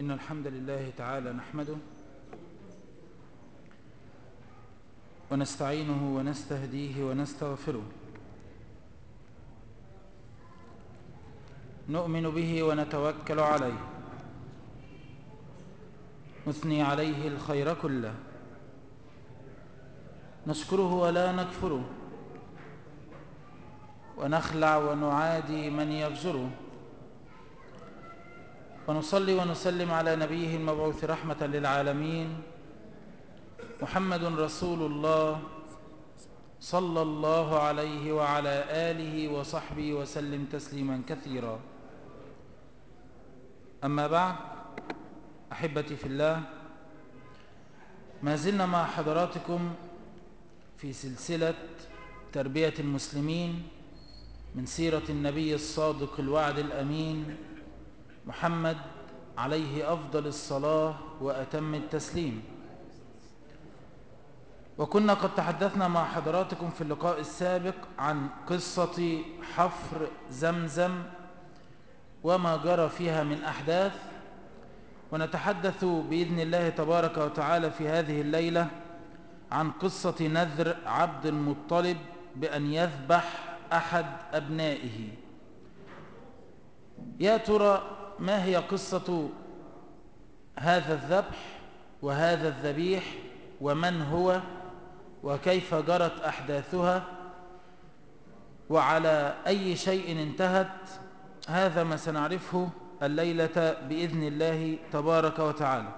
إن الحمد لله تعالى نحمده ونستعينه ونستهديه ونستغفره نؤمن به ونتوكل عليه نثني عليه الخير كله نشكره ولا نكفره ونخلع ونعادي من يفجره ونصلي ونسلم على نبيه المبعوث رحمة للعالمين محمد رسول الله صلى الله عليه وعلى آله وصحبه وسلم تسليما كثيرا أما بعد أحبتي في الله ما زلنا مع حضراتكم في سلسلة تربية المسلمين من سيرة النبي الصادق الوعد الأمين محمد عليه أفضل الصلاة وأتم التسليم وكنا قد تحدثنا مع حضراتكم في اللقاء السابق عن قصة حفر زمزم وما جرى فيها من أحداث ونتحدث بإذن الله تبارك وتعالى في هذه الليلة عن قصة نذر عبد المطلب بأن يذبح أحد أبنائه يا ترى ما هي قصة هذا الذبح وهذا الذبيح ومن هو وكيف جرت أحداثها وعلى أي شيء انتهت هذا ما سنعرفه الليلة بإذن الله تبارك وتعالى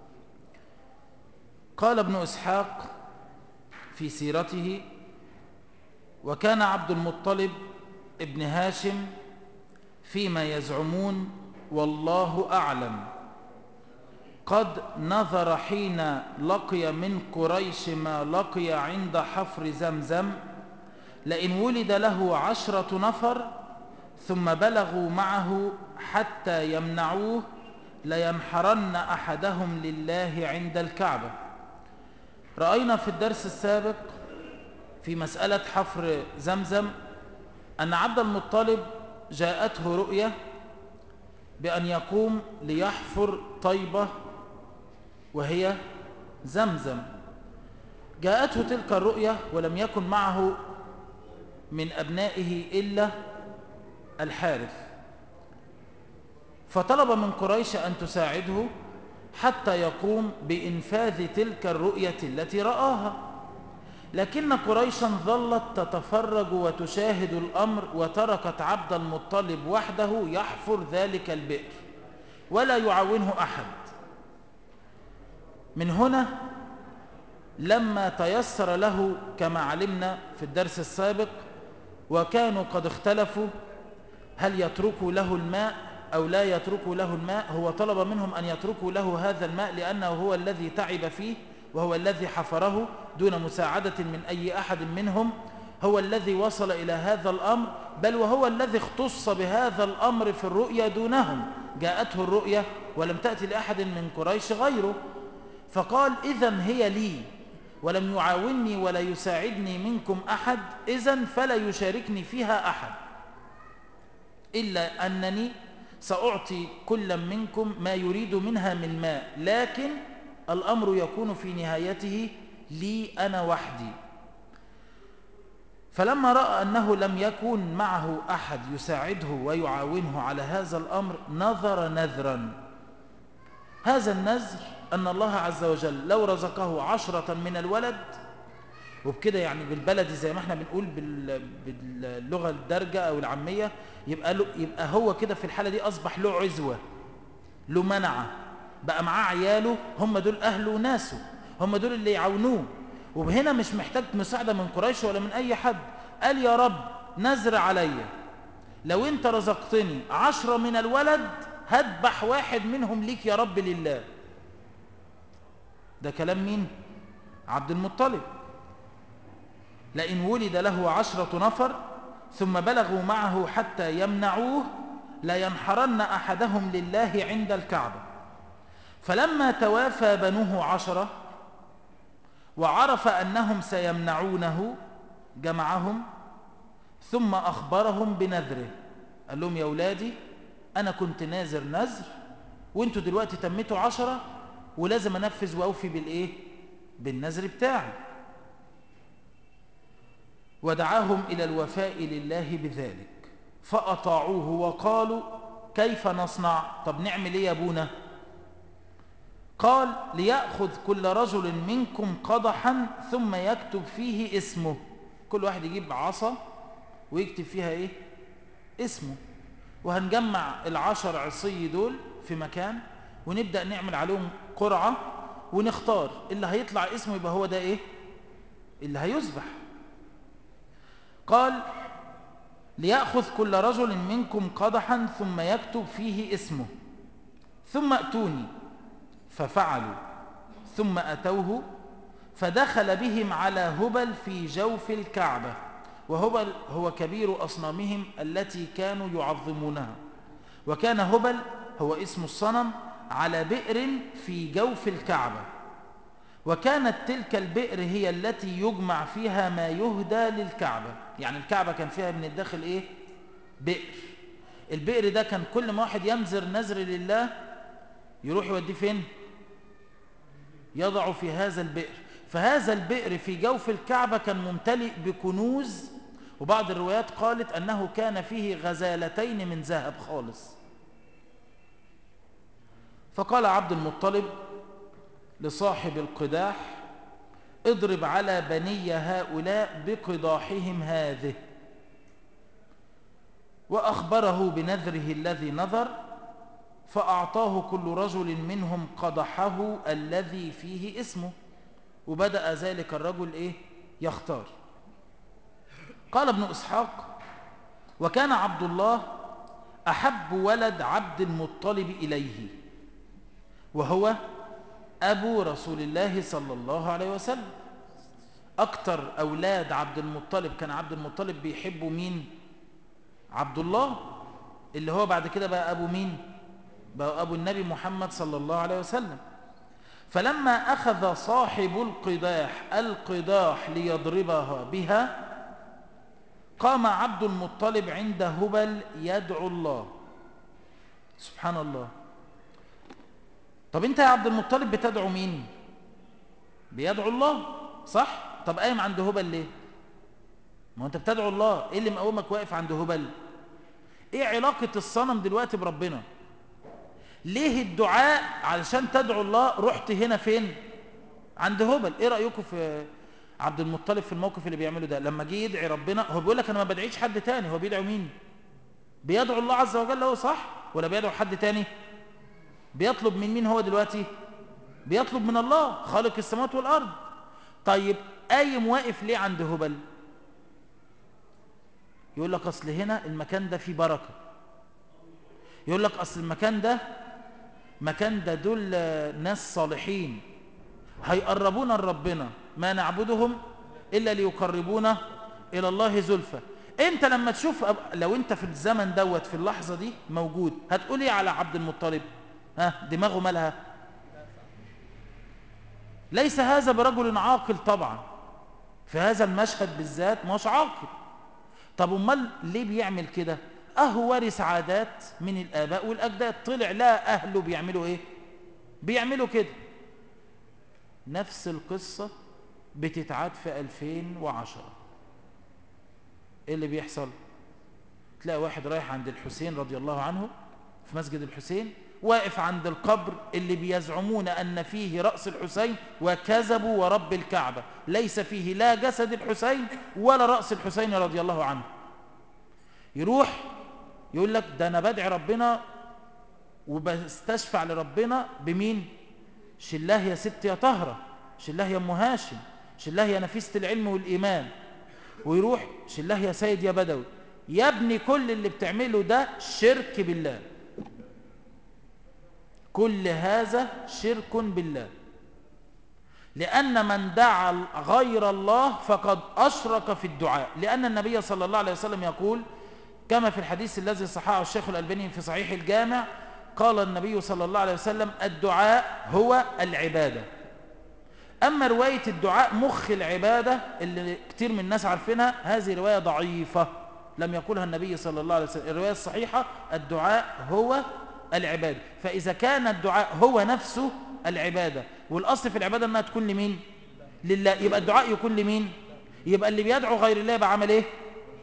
قال ابن إسحاق في سيرته وكان عبد المطلب ابن هاشم فيما يزعمون والله أعلم قد نظر حين لقي من قريش ما لقي عند حفر زمزم لئن ولد له عشرة نفر ثم بلغوا معه حتى يمنعوه لينحرن أحدهم لله عند الكعبة رأينا في الدرس السابق في مسألة حفر زمزم أن عبد المطلب جاءته رؤية بأن يقوم ليحفر طيبة وهي زمزم جاءته تلك الرؤية ولم يكن معه من أبنائه إلا الحارث فطلب من قريش أن تساعده حتى يقوم بإنفاذ تلك الرؤية التي رآها لكن قريشا ظلت تتفرج وتشاهد الأمر وتركت عبد المطلب وحده يحفر ذلك البئر ولا يعاونه أحد من هنا لما تيسر له كما علمنا في الدرس السابق وكانوا قد اختلفوا هل يتركوا له الماء أو لا يتركوا له الماء هو طلب منهم أن يتركوا له هذا الماء لأنه هو الذي تعب فيه وهو الذي حفره دون مساعدة من أي أحد منهم هو الذي وصل إلى هذا الأمر بل وهو الذي اختص بهذا الأمر في الرؤيا دونهم جاءته الرؤيا ولم تأتي لأحد من قريش غيره فقال إذا هي لي ولم يعاوني ولا يساعدني منكم أحد إذا فلا يشاركني فيها أحد إلا أنني سأعطي كل منكم ما يريد منها من ماء لكن الأمر يكون في نهايته لي أنا وحدي فلما رأى أنه لم يكن معه أحد يساعده ويعاونه على هذا الأمر نظر نذرا هذا النذر أن الله عز وجل لو رزقه عشرة من الولد وبكده يعني بالبلدي زي ما احنا بنقول باللغة الدارجة أو العامية يبقى, له يبقى هو كده في الحالة دي أصبح له عزوة له منعه بقى معاه عياله هم دول أهله وناسه هم دول اللي يعاونوه وهنا مش محتاج مساعدة من قريش ولا من أي حد قال يا رب نزر عليا لو انت رزقتني عشرة من الولد هذبح واحد منهم ليك يا رب لله ده كلام مين عبد المطلب لئن ولد له عشرة نفر ثم بلغوا معه حتى يمنعوه لينحرن أحدهم لله عند الكعبة فلما توافى بنوه عشرة وعرف أنهم سيمنعونه جمعهم ثم أخبرهم بنذره قال لهم يا أولادي أنا كنت نازر نذر وانتوا دلوقتي تميتوا عشرة ولازم انفذ واوفي بالايه بالنذر بتاعي ودعاهم الى الوفاء لله بذلك فاطاعوه وقالوا كيف نصنع طب نعمل ايه يا ابونا قال ليأخذ كل رجل منكم قدحا ثم يكتب فيه اسمه كل واحد يجيب عصا ويكتب فيها ايه اسمه وهنجمع العشر عصي دول في مكان ونبدأ نعمل عليهم قرعة ونختار اللي هيطلع اسمه يبقى هو ده ايه اللي هيذبح قال ليأخذ كل رجل منكم قدحا ثم يكتب فيه اسمه ثم ائتوني ففعلوا ثم أتوه فدخل بهم على هبل في جوف الكعبة وهبل هو كبير أصنامهم التي كانوا يعظمونها وكان هبل هو اسم الصنم على بئر في جوف الكعبة وكانت تلك البئر هي التي يجمع فيها ما يهدى للكعبة يعني الكعبة كان فيها من الداخل ايه بئر البئر ده كان كل ما واحد ينذر نذر لله يروح يوديه فين يضع في هذا البئر فهذا البئر في جوف الكعبة كان ممتلئ بكنوز وبعض الروايات قالت أنه كان فيه غزالتين من ذهب خالص فقال عبد المطلب لصاحب القداح اضرب على بني هؤلاء بقداحهم هذه وأخبره بنذره الذي نذر فأعطاه كل رجل منهم قدحه الذي فيه اسمه وبدأ ذلك الرجل إيه يختار قال ابن إسحاق وكان عبد الله أحب ولد عبد المطلب إليه وهو أبو رسول الله صلى الله عليه وسلم أكتر أولاد عبد المطلب كان عبد المطلب بيحبوا مين عبد الله اللي هو بعد كده بقى أبو مين بقى أبو النبي محمد صلى الله عليه وسلم فلما أخذ صاحب القداح القداح ليضربها بها قام عبد المطلب عند هبل يدعو الله سبحان الله طب انت يا عبد المطلب بتدعو مين بيدعو الله صح طب قايم عند هبل ليه ما انت بتدعو الله ايه اللي مقومك واقف عند هبل ايه علاقة الصنم دلوقتي بربنا ليه الدعاء علشان تدعو الله رحت هنا فين عند هبل ايه رأيكم في عبد المطلب في الموقف اللي بيعمله ده لما جه يدعي ربنا هو بيقول لك انا ما بدعيش حد تاني هو بيدعو مين بيدعو الله عز وجل هو صح ولا بيدعو حد تاني بيطلب من مين هو دلوقتي بيطلب من الله خالق السماوات والارض طيب قايم واقف ليه عند هبل يقول لك اصل هنا المكان ده فيه بركه يقول لك اصل المكان ده مكان ده دول ناس صالحين هيقربونا لربنا ما نعبدهم الا ليقربونا الى الله زلفى انت لما تشوف لو انت في الزمن دوت في اللحظه دي موجود هتقول ايه على عبد المطلب ها دماغه مالها ليس هذا برجل عاقل طبعا في هذا المشهد بالذات مش عاقل طب امال ليه بيعمل كده اهو وارث عادات من الاباء والاجداد طلع لا اهله بيعملوا ايه بيعملوا كده نفس القصة بتتعاد في 2010 ايه اللي بيحصل تلاقي واحد رايح عند الحسين رضي الله عنه في مسجد الحسين واقف عند القبر اللي بيزعمون أن فيه رأس الحسين وكذبوا ورب الكعبة ليس فيه لا جسد الحسين ولا رأس الحسين رضي الله عنه يروح يقول لك ده أنا بدعي ربنا وبستشفع لربنا بمين شلاه يا ست يا طهرة شلاه يا ام هاشم شلاه يا نفيسة العلم والإيمان ويروح شلاه يا سيد يا بدوي يا ابني كل اللي بتعمله ده شرك بالله كل هذا شرك بالله لأن من دعا غير الله فقد أشرك في الدعاء لأن النبي صلى الله عليه وسلم يقول كما في الحديث الذي صححه الشيخ الألباني في صحيح الجامع قال النبي صلى الله عليه وسلم الدعاء هو العبادة أما رواية الدعاء مخ العبادة اللي كتير من الناس عارفينها هذه رواية ضعيفة لم يقولها النبي صلى الله عليه وسلم الرواية الصحيحة الدعاء هو العبادة فإذا كان الدعاء هو نفسه العبادة والأصل في العبادة أنها تكون لمين لله يبقى الدعاء يكون لمين يبقى اللي بيدعو غير الله يبقى عمل ايه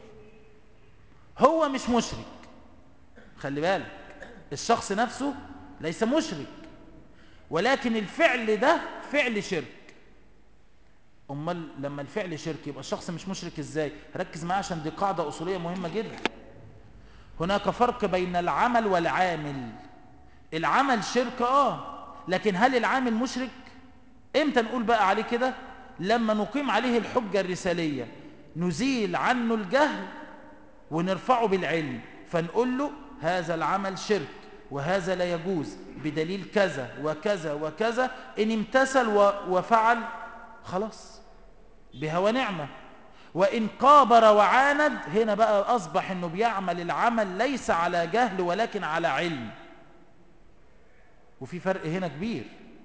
هو مش مشرك خلي بالك الشخص نفسه ليس مشرك ولكن الفعل ده فعل شرك امال لما الفعل شرك يبقى الشخص مش مشرك ازاي ركز معايا عشان دي قاعده اصوليه مهمه جدا هناك فرق بين العمل والعامل العمل شرك اه لكن هل العامل مشرك امتى نقول بقى عليه كده لما نقيم عليه الحجه الرساليه نزيل عنه الجهل ونرفعه بالعلم فنقول له هذا العمل شرك وهذا لا يجوز بدليل كذا وكذا وكذا إن امتثل وفعل خلاص بها ونعمة وإن قابر وعاند هنا بقى أصبح أنه بيعمل العمل ليس على جهل ولكن على علم وفي فرق هنا كبير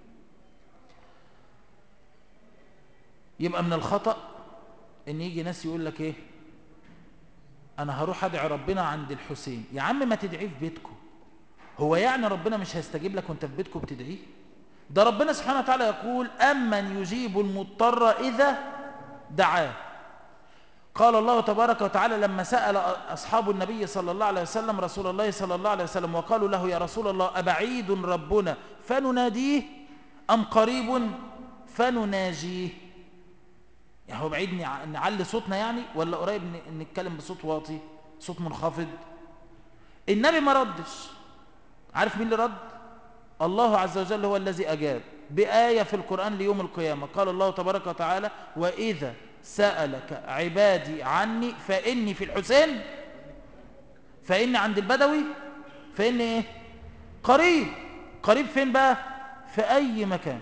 يبقى من الخطأ ان يجي ناس يقول لك ايه انا هروح ادعي ربنا عند الحسين يا عم ما تدعيه في بيتكم هو يعني ربنا مش هيستجيب لك وانت في بيتكم بتدعيه ده ربنا سبحانه وتعالى يقول أمن يجيب المضطر إذا دعاه قال الله تبارك وتعالى لما سأل أصحاب النبي صلى الله عليه وسلم رسول الله صلى الله عليه وسلم وقالوا له يا رسول الله أبعيد ربنا فنناديه أم قريب فنناجيه يعني هو بعيد نعلي صوتنا يعني ولا قريب نتكلم بصوت واطي صوت منخفض النبي ما ردش عارف مين اللي رد الله عز وجل هو الذي أجاب بآية في القرآن ليوم القيامة قال الله تبارك وتعالى وإذا سألك عبادي عني فإني في الحسين فإني عند البدوي فإني إيه قريب قريب فين بقى في أي مكان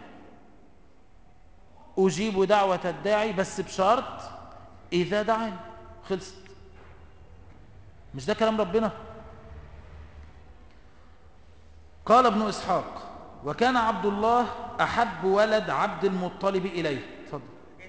أجيب دعوة الداعي بس بشرط إذا دعاني خلصت مش ده كلام ربنا قال ابن إسحاق وكان عبد الله أحب ولد عبد المطلب إليه تفضل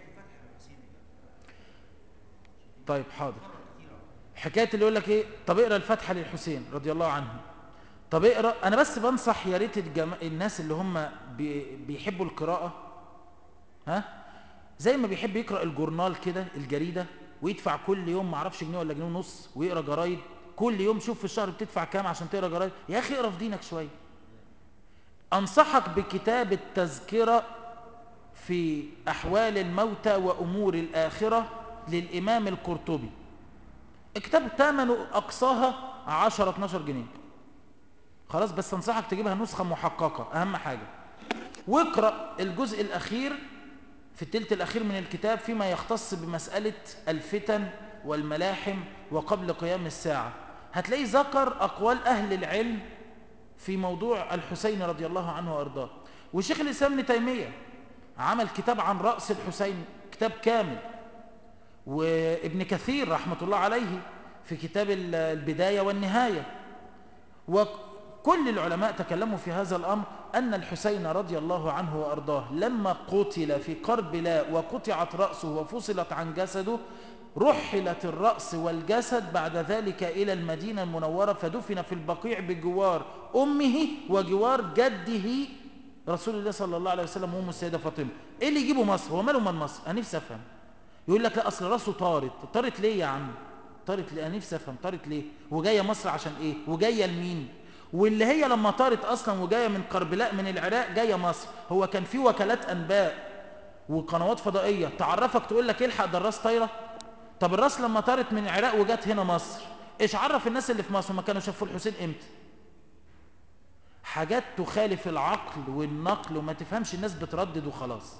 طيب حاضر حكاية اللي يقول لك إيه طب اقرأ الفتحة للحسين رضي الله عنه طب اقرأ أنا بس بنصح يا ريت الجم... الناس اللي هم بي... بيحبوا القراءة ها زي ما بيحب يقرأ الجورنال كده الجريدة ويدفع كل يوم معرفش جنيه ولا جنيه ونص ويقرأ جرايد كل يوم شوف في الشهر بتدفع كام عشان تقرأ جرايد يا أخي اقرأ في دينك شوية أنصحك بكتاب التذكرة في أحوال الموتى وأمور الآخرة للإمام القرطبي الكتاب ثمنه أقصاها 10-12 جنيه خلاص بس أنصحك تجيبها نسخة محققة أهم حاجة واقرأ الجزء الأخير في التلت الأخير من الكتاب فيما يختص بمسألة الفتن والملاحم وقبل قيام الساعة هتلاقي ذكر أقوال أهل العلم في موضوع الحسين رضي الله عنه وارضاه وشيخ الاسلام ابن تيميه عمل كتاب عن راس الحسين كتاب كامل وابن كثير رحمه الله عليه في كتاب البدايه والنهايه وكل العلماء تكلموا في هذا الامر ان الحسين رضي الله عنه وارضاه لما قتل في كربلاء وقطعت راسه وفصلت عن جسده رحلت الرأس والجسد بعد ذلك إلى المدينة المنورة فدفن في البقيع بجوار أمه وجوار جده رسول الله صلى الله عليه وسلم وأم السيدة فاطمة إيه اللي يجيبه مصر هو ماله من مصر أنا نفسي أفهم يقول لك لا أصل رأسه طارت طارت ليه يا عم طارت ليه أنا نفسي أفهم طارت ليه وجاية مصر عشان إيه وجاية لمين واللي هي لما طارت أصلا وجاية من كربلاء من العراق جاية مصر هو كان في وكالات أنباء وقنوات فضائية تعرفك تقول لك الحق ده الراس طايره طب الراس لما طارت من العراق وجت هنا مصر ايش عرف الناس اللي في مصر ما كانوا شافوا الحسين امتى حاجات تخالف العقل والنقل وما تفهمش الناس بتردد وخلاص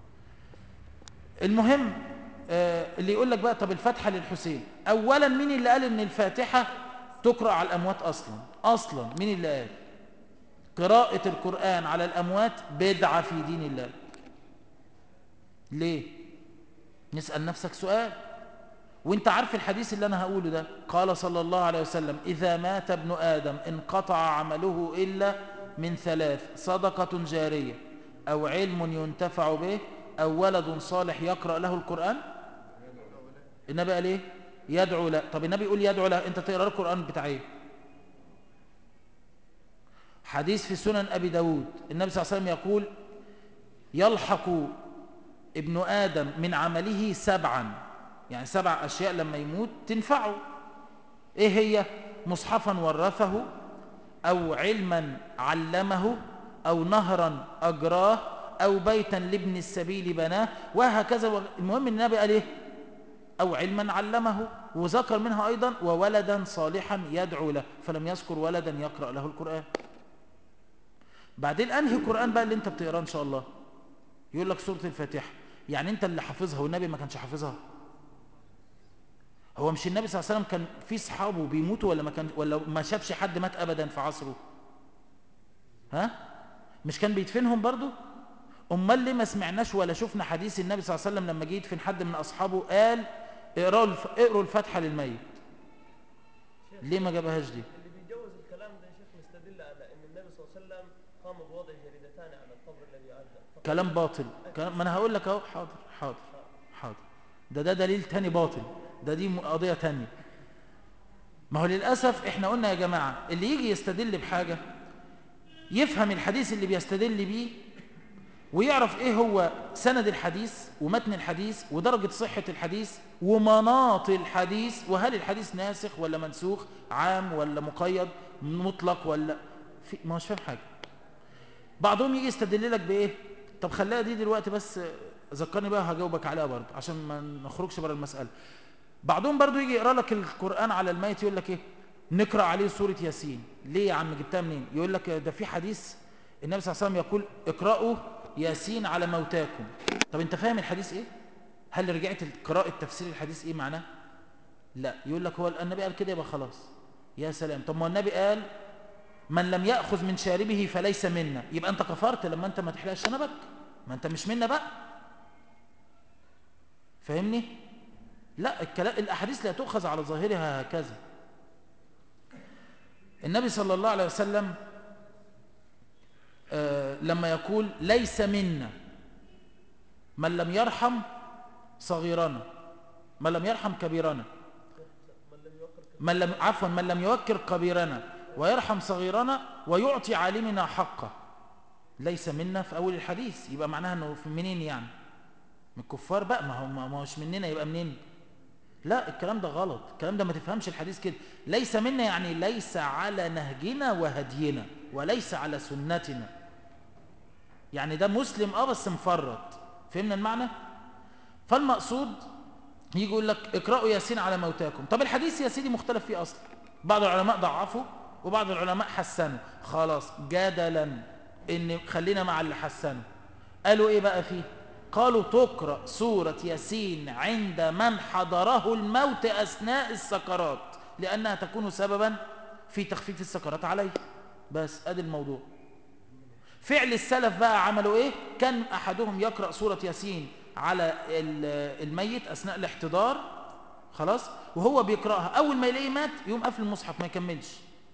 المهم آه اللي يقول لك بقى طب الفاتحه للحسين اولا مين اللي قال ان الفاتحه تقرا على الاموات اصلا اصلا مين اللي قال قراءه القران على الاموات بدعه في دين الله ليه نسال نفسك سؤال وانت عارف الحديث اللي انا هقوله ده قال صلى الله عليه وسلم اذا مات ابن ادم انقطع عمله الا من ثلاث صدقه جاريه او علم ينتفع به او ولد صالح يقرا له القران النبي قال ايه يدعو له طب النبي يقول يدعو له انت تقرا القران بتاع ايه حديث في سنن أبي داود النبي صلى الله عليه وسلم يقول يلحق ابن آدم من عمله سبعا يعني سبع أشياء لما يموت تنفعه إيه هي مصحفا ورثه أو علما علمه أو نهرا أجراه أو بيتا لابن السبيل بناه وهكذا المهم النبي قال إيه أو علما علمه وذكر منها أيضا وولدا صالحا يدعو له فلم يذكر ولدا يقرأ له القرآن بعدين أنهي القرآن بقى اللي أنت بتقرأ إن شاء الله يقول لك سورة الفاتحة يعني أنت اللي حافظها والنبي ما كانش حافظها هو مش النبي صلى الله عليه وسلم كان في صحابه بيموتوا ولا ما كان ولا ما شافش حد مات ابدا في عصره ها مش كان بيدفنهم برضو امال ليه ما سمعناش ولا شفنا حديث النبي صلى الله عليه وسلم لما جه يدفن حد من اصحابه قال اقرأوا الف... اقروا الفاتحه للميت ليه ما جابهاش دي اللي بيجوز الكلام ده يا شيخ مستدل على ان النبي صلى الله عليه وسلم قام بوضع جريدتان على القبر الذي عدى كلام باطل كلام ما انا هقول لك اهو حاضر حاضر حاضر ده ده دليل تاني باطل ده دي قضية تانية ما هو للأسف احنا قلنا يا جماعة اللي يجي يستدل بحاجة يفهم الحديث اللي بيستدل بيه ويعرف ايه هو سند الحديث ومتن الحديث ودرجة صحة الحديث ومناط الحديث وهل الحديث ناسخ ولا منسوخ عام ولا مقيد مطلق ولا في ما هوش فاهم حاجة بعضهم يجي يستدل لك بايه طب خليها دي دلوقتي بس ذكرني بقى هجاوبك عليها برضه عشان ما نخرجش بره المسألة بعضهم برضو يجي يقرا لك القرآن على الميت يقول لك ايه نقرأ عليه سورة ياسين ليه يا عم جبتها منين يقول لك ده في حديث النبي صلى الله عليه وسلم يقول اقرأوا ياسين على موتاكم طب انت فاهم الحديث ايه هل رجعت قراءة تفسير الحديث ايه معناه لا يقول لك هو النبي قال كده يبقى خلاص يا سلام طب ما النبي قال من لم يأخذ من شاربه فليس منا يبقى انت كفرت لما انت ما تحلقش شنبك ما انت مش منا بقى فاهمني لا الكلام الأحاديث لا تؤخذ على ظاهرها هكذا النبي صلى الله عليه وسلم آه لما يقول ليس منا من لم يرحم صغيرنا من لم يرحم كبيرنا من لم عفوا من لم يوكر كبيرنا ويرحم صغيرنا ويعطي عالمنا حقه ليس منا في أول الحديث يبقى معناها أنه في منين يعني من الكفار بقى ما هو ما هوش مننا يبقى منين لا الكلام ده غلط الكلام ده ما تفهمش الحديث كده ليس منا يعني ليس على نهجنا وهدينا وليس على سنتنا يعني ده مسلم اه بس مفرط فهمنا المعنى فالمقصود يجي يقول لك اقرأوا ياسين على موتاكم طب الحديث يا سيدي مختلف فيه اصلا بعض العلماء ضعفوا وبعض العلماء حسنوا خلاص جدلا ان خلينا مع اللي حسنوا قالوا ايه بقى فيه قالوا تقرأ سورة ياسين عند من حضره الموت أثناء السكرات لأنها تكون سببا في تخفيف السكرات عليه بس ادي الموضوع فعل السلف بقى عملوا ايه كان احدهم يقرأ سورة ياسين على الميت اثناء الاحتضار خلاص وهو بيقرأها اول ما يلاقيه مات يقوم قافل المصحف ما يكملش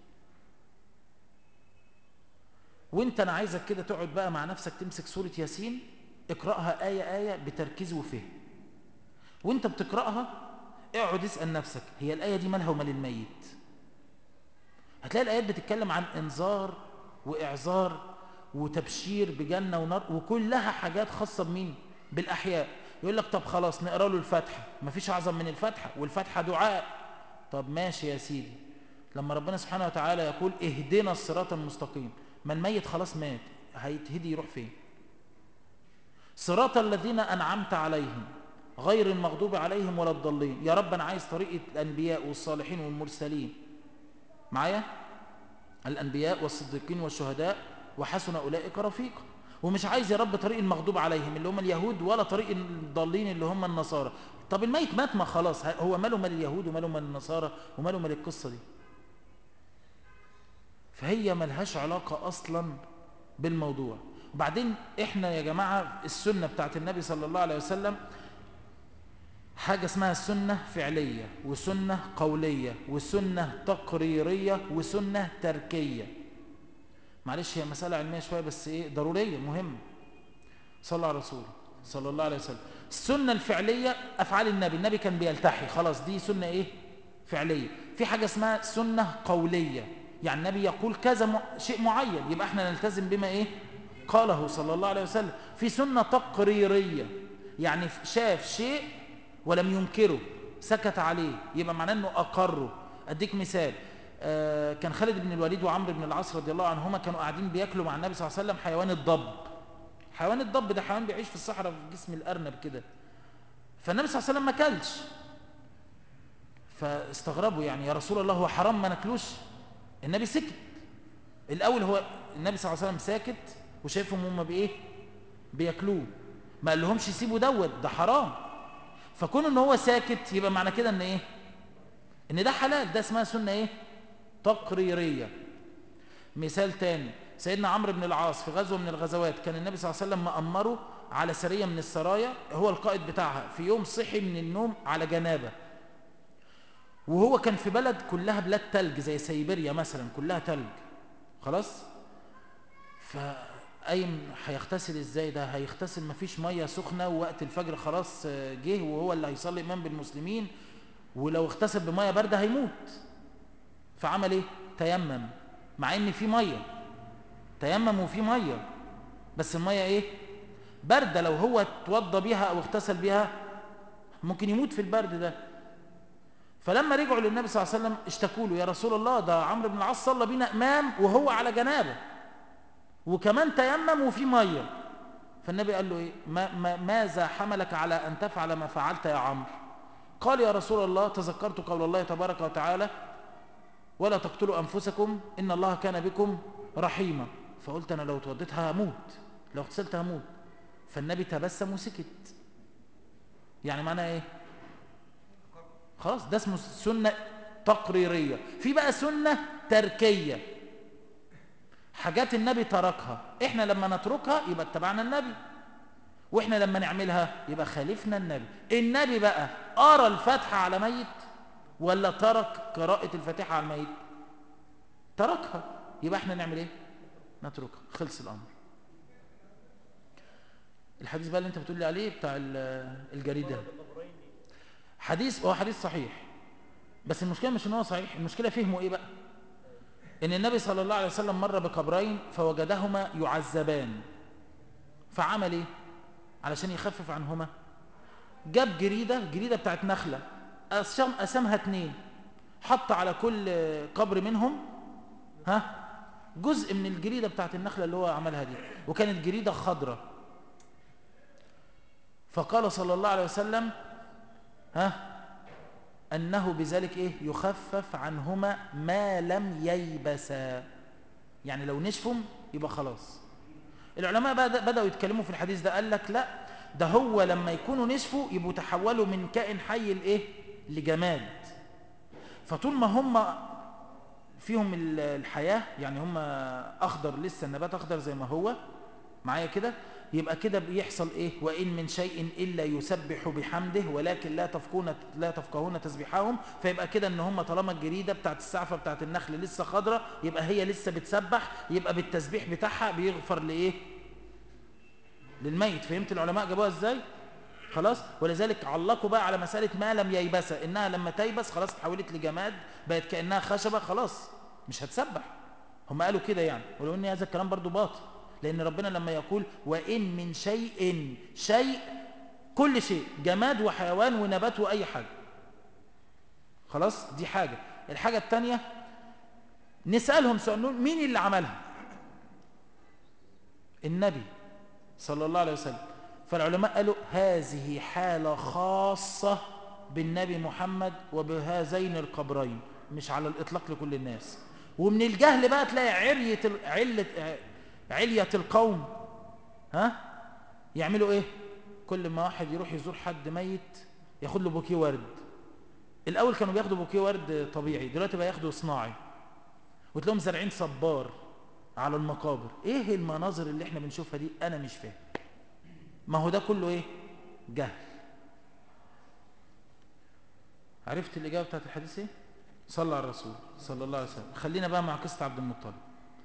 وانت انا عايزك كده تقعد بقى مع نفسك تمسك سورة ياسين اقرأها آية آية بتركيز وفهم وانت بتقرأها اقعد اسأل نفسك هي الآية دي مالها ومال الميت هتلاقي الآيات بتتكلم عن انذار وإعذار وتبشير بجنة ونار وكلها حاجات خاصة بمين بالأحياء يقول لك طب خلاص نقرأ له الفاتحة مفيش أعظم من الفاتحة والفاتحة دعاء طب ماشي يا سيدي لما ربنا سبحانه وتعالى يقول اهدنا الصراط المستقيم ما الميت خلاص مات هيتهدي يروح فين صراط الذين أنعمت عليهم غير المغضوب عليهم ولا الضالين يا رب أنا عايز طريقة الأنبياء والصالحين والمرسلين معايا الأنبياء والصديقين والشهداء وحسن أولئك رفيقا ومش عايز يا رب طريق المغضوب عليهم اللي هم اليهود ولا طريق الضالين اللي هم النصارى طب الميت مات ما خلاص هو ماله مال اليهود وماله مال النصارى وماله مال القصة دي فهي ملهاش علاقة أصلا بالموضوع وبعدين احنا يا جماعة السنة بتاعت النبي صلى الله عليه وسلم حاجة اسمها سنة فعلية وسنة قولية وسنة تقريرية وسنة تركية معلش هي مسألة علمية شوية بس ايه ضرورية مهمة صلى على رسول صلى الله عليه وسلم السنة الفعلية أفعال النبي النبي كان بيلتحي خلاص دي سنة ايه فعلية في حاجة اسمها سنة قولية يعني النبي يقول كذا م... شيء معين يبقى احنا نلتزم بما ايه قاله صلى الله عليه وسلم في سنة تقريرية يعني شاف شيء ولم ينكره سكت عليه يبقى معناه انه اقره اديك مثال آه كان خالد بن الوليد وعمرو بن العاص رضي الله عنهما كانوا قاعدين بياكلوا مع النبي صلى الله عليه وسلم حيوان الضب حيوان الضب ده حيوان بيعيش في الصحراء في جسم الارنب كده فالنبي صلى الله عليه وسلم ما كلش فاستغربوا يعني يا رسول الله هو حرام ما ناكلوش النبي سكت الاول هو النبي صلى الله عليه وسلم ساكت وشايفهم هم بايه بياكلوه ما قال لهمش سيبوا دوت ده حرام فكون ان هو ساكت يبقى معنى كده ان ايه ان ده حلال ده اسمها سنه ايه تقريريه مثال تاني سيدنا عمرو بن العاص في غزوه من الغزوات كان النبي صلى الله عليه وسلم مأمره على سريه من السرايا هو القائد بتاعها في يوم صحي من النوم على جنابه وهو كان في بلد كلها بلاد تلج زي سيبيريا مثلا كلها تلج خلاص فقايم هيغتسل ازاي ده هيغتسل مفيش ميه سخنه ووقت الفجر خلاص جه وهو اللي هيصلي امام بالمسلمين ولو اغتسل بميه بارده هيموت فعمل ايه تيمم مع ان في ميه تيمم وفي ميه بس الميه ايه بارده لو هو اتوضى بيها او اغتسل بيها ممكن يموت في البرد ده فلما رجعوا للنبي صلى الله عليه وسلم اشتكوا له يا رسول الله ده عمرو بن العاص صلى بينا امام وهو على جنابه وكمان تيمم وفي ميه فالنبي قال له ايه ما ما ماذا حملك على ان تفعل ما فعلت يا عمرو قال يا رسول الله تذكرت قول الله تبارك وتعالى ولا تقتلوا انفسكم ان الله كان بكم رحيما فقلت انا لو اتوضيت هموت لو اغتسلت هموت فالنبي تبسم وسكت يعني معناه ايه خلاص ده اسمه سنة تقريرية في بقى سنة تركية حاجات النبي تركها احنا لما نتركها يبقى اتبعنا النبي واحنا لما نعملها يبقى خالفنا النبي النبي بقى قرا الفاتحة على ميت ولا ترك قراءة الفاتحة على الميت تركها يبقى احنا نعمل ايه نتركها خلص الامر الحديث بقى اللي انت بتقول لي عليه بتاع الجريدة حديث هو حديث صحيح بس المشكلة مش ان هو صحيح المشكلة فهمه ايه بقى ان النبي صلى الله عليه وسلم مر بقبرين فوجدهما يعذبان فعمل ايه علشان يخفف عنهما جاب جريدة جريدة بتاعت نخلة قسم قسمها اتنين حط على كل قبر منهم ها جزء من الجريدة بتاعت النخلة اللي هو عملها دي وكانت جريدة خضراء فقال صلى الله عليه وسلم ها أنه بذلك إيه يخفف عنهما ما لم ييبسا يعني لو نشفهم يبقى خلاص العلماء بدأوا يتكلموا في الحديث ده قال لك لا ده هو لما يكونوا نشفوا يبقوا تحولوا من كائن حي لإيه لجماد فطول ما هم فيهم الحياة يعني هم أخضر لسه النبات أخضر زي ما هو معايا كده يبقى كده بيحصل ايه وان من شيء الا يسبح بحمده ولكن لا تفقهون لا تفقهون تسبيحهم فيبقى كده ان هم طالما الجريده بتاعت السعفه بتاعت النخل لسه خضراء يبقى هي لسه بتسبح يبقى بالتسبيح بتاعها بيغفر لايه للميت فهمت العلماء جابوها ازاي خلاص ولذلك علقوا بقى على مساله ما لم ييبس انها لما تيبس خلاص اتحولت لجماد بقت كانها خشبه خلاص مش هتسبح هم قالوا كده يعني ولو ان هذا الكلام برضو باطل لأن ربنا لما يقول وإن من شيء شيء كل شيء جماد وحيوان ونبات وأي حاجة خلاص دي حاجة الحاجة التانية نسألهم سؤال مين اللي عملها النبي صلى الله عليه وسلم فالعلماء قالوا هذه حالة خاصة بالنبي محمد وبهذين القبرين مش على الإطلاق لكل الناس ومن الجهل بقى تلاقي عرية علة علية القوم ها يعملوا ايه كل ما واحد يروح يزور حد ميت ياخد له بوكيه ورد الاول كانوا بياخدوا بوكيه ورد طبيعي دلوقتي بقى ياخدوا صناعي وتلاقيهم زارعين صبار على المقابر ايه المناظر اللي احنا بنشوفها دي انا مش فاهم ما هو ده كله ايه جهل عرفت الاجابه بتاعت الحديث ايه صلى على الرسول صلى الله عليه وسلم خلينا بقى مع قصه عبد المطلب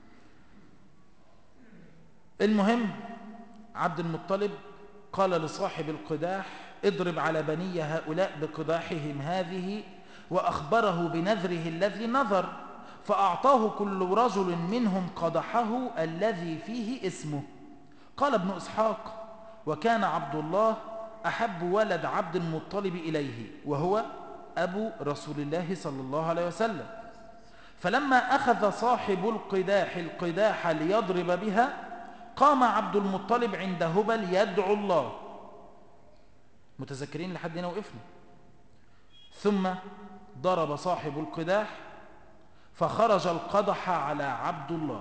المهم عبد المطلب قال لصاحب القداح اضرب على بني هؤلاء بقداحهم هذه وأخبره بنذره الذي نذر فأعطاه كل رجل منهم قدحه الذي فيه اسمه قال ابن إسحاق وكان عبد الله أحب ولد عبد المطلب إليه وهو أبو رسول الله صلى الله عليه وسلم فلما أخذ صاحب القداح القداح ليضرب بها قام عبد المطلب عند هبل يدعو الله متذكرين لحد هنا وقفنا ثم ضرب صاحب القداح فخرج القدح على عبد الله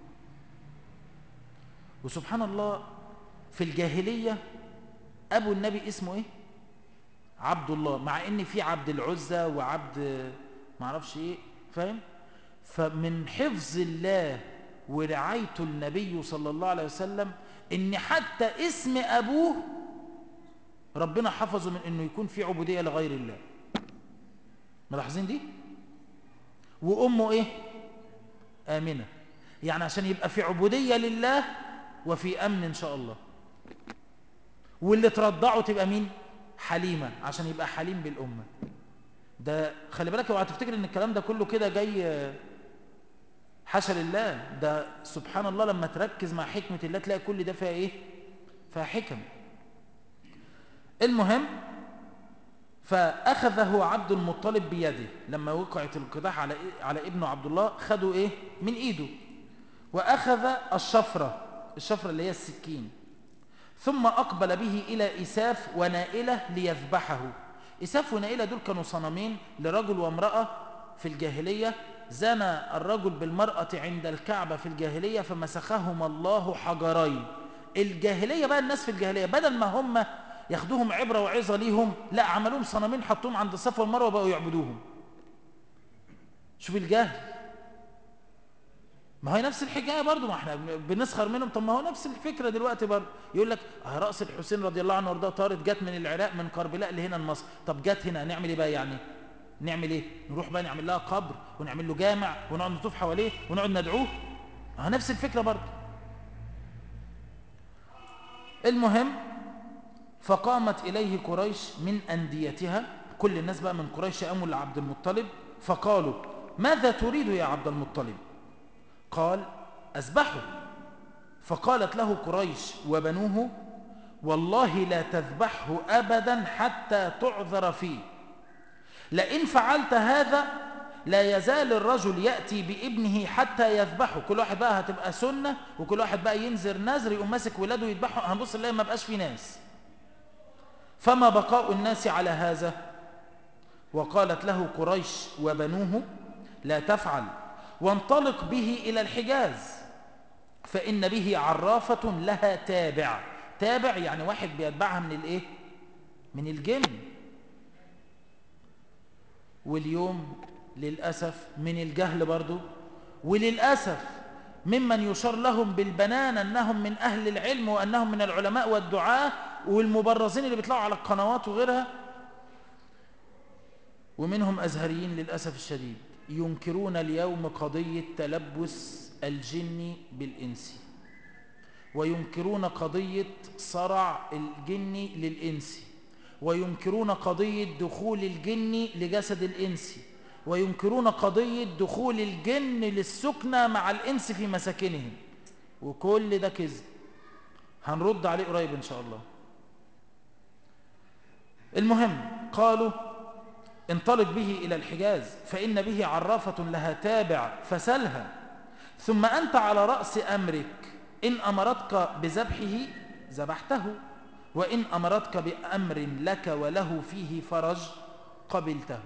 وسبحان الله في الجاهلية أبو النبي اسمه إيه؟ عبد الله مع إن في عبد العزة وعبد معرفش إيه فاهم؟ فمن حفظ الله ورعايته النبي صلى الله عليه وسلم إن حتى اسم أبوه ربنا حفظه من إنه يكون في عبودية لغير الله ملاحظين دي؟ وأمه إيه؟ آمنة يعني عشان يبقى في عبودية لله وفي أمن إن شاء الله واللي ترضعه تبقى مين حليمة عشان يبقى حليم بالأمة ده خلي بالك اوعى تفتكر ان الكلام ده كله كده جاي حاشا لله ده سبحان الله لما تركز مع حكمة الله تلاقي كل ده فيها ايه فيها حكم المهم فأخذه عبد المطلب بيده لما وقعت القداح على على ابنه عبد الله خدوا ايه من ايده وأخذ الشفرة الشفرة اللي هي السكين ثم أقبل به إلى إساف ونائلة ليذبحه إساف ونائلة دول كانوا صنمين لرجل وامرأة في الجاهلية زنى الرجل بالمرأة عند الكعبة في الجاهلية فمسخهما الله حجرين الجاهلية بقى الناس في الجاهلية بدل ما هم ياخدوهم عبرة وعظة ليهم لا عملوهم صنمين حطوهم عند الصفا والمروة بقوا يعبدوهم شوف الجهل ما هي نفس الحكايه برضه ما احنا بنسخر منهم طب ما هو نفس الفكره دلوقتي برضه يقول لك اه راس الحسين رضي الله عنه وارضاه طارت جت من العراق من كربلاء لهنا لمصر طب جت هنا نعمل ايه بقى يعني نعمل ايه نروح بقى نعمل لها قبر ونعمل له جامع ونقعد نطوف حواليه ونقعد ندعوه اه نفس الفكره برضه المهم فقامت اليه قريش من انديتها كل الناس بقى من قريش قاموا لعبد المطلب فقالوا ماذا تريد يا عبد المطلب قال أذبحه فقالت له قريش وبنوه والله لا تذبحه أبدا حتى تعذر فيه لئن فعلت هذا لا يزال الرجل يأتي بابنه حتى يذبحه كل واحد بقى هتبقى سنة وكل واحد بقى ينذر نذر يقوم ماسك ولاده يذبحه هنبص نلاقي ما بقاش في ناس فما بقاء الناس على هذا وقالت له قريش وبنوه لا تفعل وانطلق به إلى الحجاز فإن به عرافة لها تابع تابع يعني واحد بيتبعها من الايه من الجن واليوم للأسف من الجهل برضو وللأسف ممن يشار لهم بالبنان أنهم من أهل العلم وأنهم من العلماء والدعاة والمبرزين اللي بيطلعوا على القنوات وغيرها ومنهم أزهريين للأسف الشديد ينكرون اليوم قضية تلبس الجن بالإنس وينكرون قضية صرع الجن للإنس وينكرون قضية دخول الجن لجسد الإنس وينكرون قضية دخول الجن للسكنة مع الإنس في مساكنهم وكل ده كذب هنرد عليه قريب إن شاء الله المهم قالوا انطلق به إلى الحجاز فإن به عرافة لها تابع فسلها ثم أنت على رأس أمرك إن أمرتك بذبحه ذبحته وإن أمرتك بأمر لك وله فيه فرج قبلته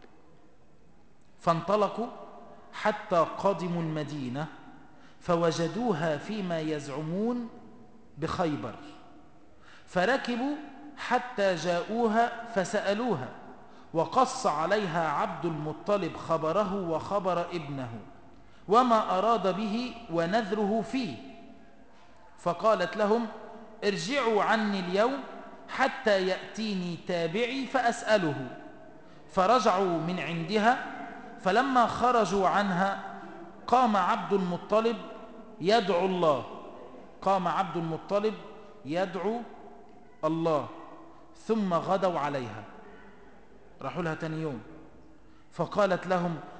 فانطلقوا حتى قدموا المدينة فوجدوها فيما يزعمون بخيبر فركبوا حتى جاءوها فسألوها وقص عليها عبد المطلب خبره وخبر ابنه وما أراد به ونذره فيه فقالت لهم ارجعوا عني اليوم حتى يأتيني تابعي فأسأله فرجعوا من عندها فلما خرجوا عنها قام عبد المطلب يدعو الله قام عبد المطلب يدعو الله ثم غدوا عليها راحوا لها تاني يوم فقالت لهم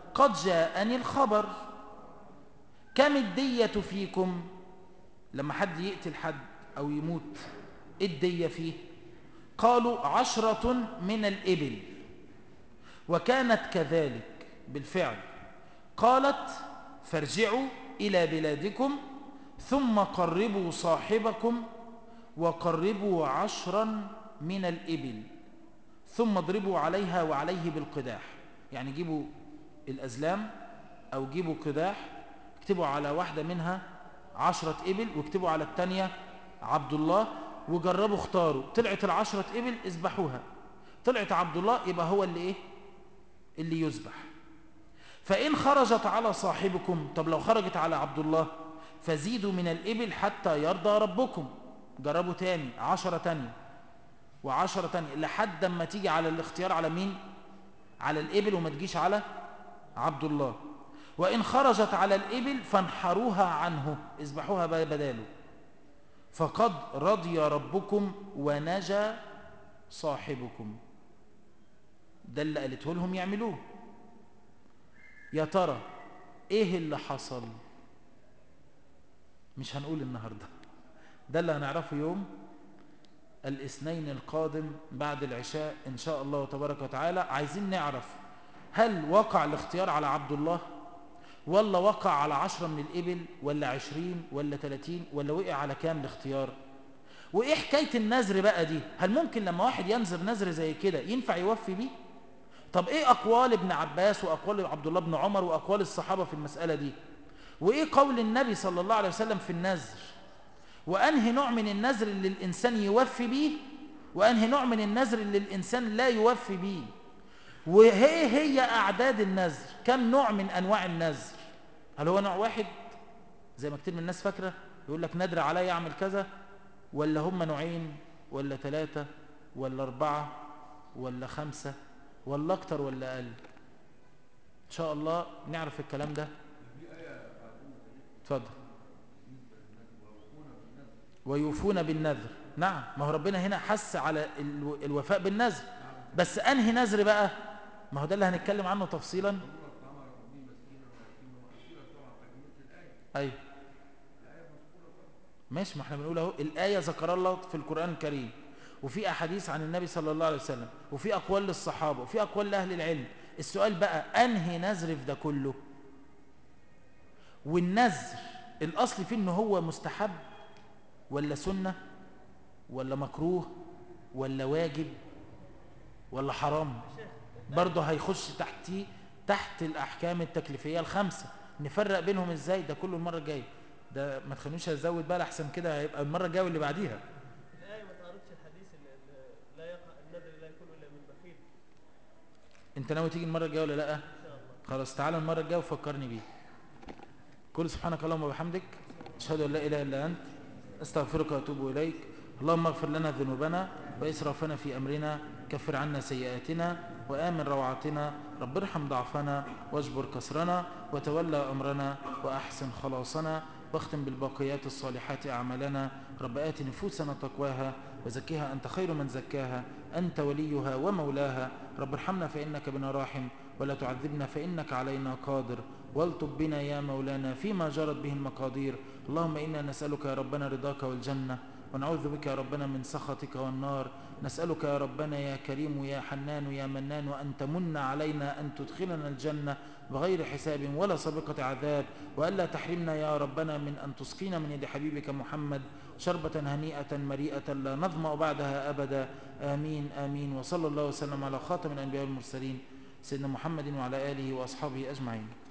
قد جاءني الخبر كم الدية فيكم لما حد يقتل حد أو يموت إيه الدية فيه قالوا عشرة من الإبل وكانت كذلك بالفعل قالت فارجعوا إلى بلادكم ثم قربوا صاحبكم وقربوا عشرا من الإبل ثم اضربوا عليها وعليه بالقداح يعني جيبوا الأزلام أو جيبوا قداح اكتبوا على واحدة منها عشرة إبل واكتبوا على التانية عبد الله وجربوا اختاروا طلعت العشرة إبل اذبحوها طلعت عبد الله يبقى هو اللي إيه اللي يذبح فإن خرجت على صاحبكم طب لو خرجت على عبد الله فزيدوا من الإبل حتى يرضى ربكم جربوا تاني عشرة تانية وعشرة تانية لحد ما تيجي على الاختيار على مين على الإبل وما تجيش على عبد الله وإن خرجت على الإبل فانحروها عنه اذبحوها بداله فقد رضي ربكم ونجى صاحبكم ده اللي قالته لهم يعملوه يا ترى ايه اللي حصل مش هنقول النهاردة ده اللي هنعرفه يوم الاثنين القادم بعد العشاء ان شاء الله تبارك وتعالى عايزين نعرف هل وقع الاختيار على عبد الله ولا وقع على عشرة من الإبل ولا عشرين ولا تلاتين ولا وقع على كام الاختيار وإيه حكاية النذر بقى دي هل ممكن لما واحد ينذر نذر زي كده ينفع يوفي بيه طب إيه أقوال ابن عباس وأقوال عبد الله بن عمر وأقوال الصحابة في المسألة دي وإيه قول النبي صلى الله عليه وسلم في النذر وأنهي نوع من النذر اللي الإنسان يوفي بيه وأنهي نوع من النذر اللي الإنسان لا يوفي بيه وهي هي أعداد النذر كم نوع من أنواع النذر هل هو نوع واحد زي ما كتير من الناس فاكرة يقول لك ندر علي أعمل كذا ولا هم نوعين ولا ثلاثة ولا أربعة ولا خمسة ولا أكتر ولا أقل إن شاء الله نعرف الكلام ده اتفضل ويوفون بالنذر نعم ما هو ربنا هنا حس على الوفاء بالنذر بس أنهي نذر بقى ما هو ده اللي هنتكلم عنه تفصيلا ايوه ماشي ما احنا بنقول اهو الايه ذكر الله في القران الكريم وفي احاديث عن النبي صلى الله عليه وسلم وفي اقوال للصحابه وفي اقوال لاهل العلم السؤال بقى انهي نذر في ده كله والنذر الاصل فيه ان هو مستحب ولا سنه ولا مكروه ولا واجب ولا حرام برضه هيخش تحتي تحت الاحكام التكليفيه الخمسه نفرق بينهم ازاي ده كله المره الجايه ده ما تخلونيش ازود بقى احسن كده هيبقى المره الجايه واللي بعديها الآية ما تعرضش الحديث اللي اللي لا يقع النذر لا يكون إلا من بخيل انت ناوي تيجي المره الجايه ولا لا إن شاء الله خلاص تعالى المره الجايه وفكرني بيه كل سبحانك اللهم وبحمدك اشهد ان لا اله الا انت استغفرك واتوب اليك اللهم اغفر لنا ذنوبنا واسرافنا في امرنا كفر عنا سيئاتنا وامن روعاتنا رب ارحم ضعفنا واجبر كسرنا وتولى امرنا واحسن خلاصنا واختم بالباقيات الصالحات اعمالنا رب ات نفوسنا تقواها وزكها انت خير من زكاها انت وليها ومولاها رب ارحمنا فانك بنا راحم ولا تعذبنا فانك علينا قادر والطب بنا يا مولانا فيما جرت به المقادير اللهم انا نسالك يا ربنا رضاك والجنه ونعوذ بك يا ربنا من سخطك والنار نسألك يا ربنا يا كريم يا حنان يا منان وأن تمن علينا أن تدخلنا الجنة بغير حساب ولا سابقة عذاب وألا تحرمنا يا ربنا من أن تسقينا من يد حبيبك محمد شربة هنيئة مريئة لا نظمأ بعدها أبدا آمين آمين وصلى الله وسلم على خاتم الأنبياء والمرسلين سيدنا محمد وعلى آله وأصحابه أجمعين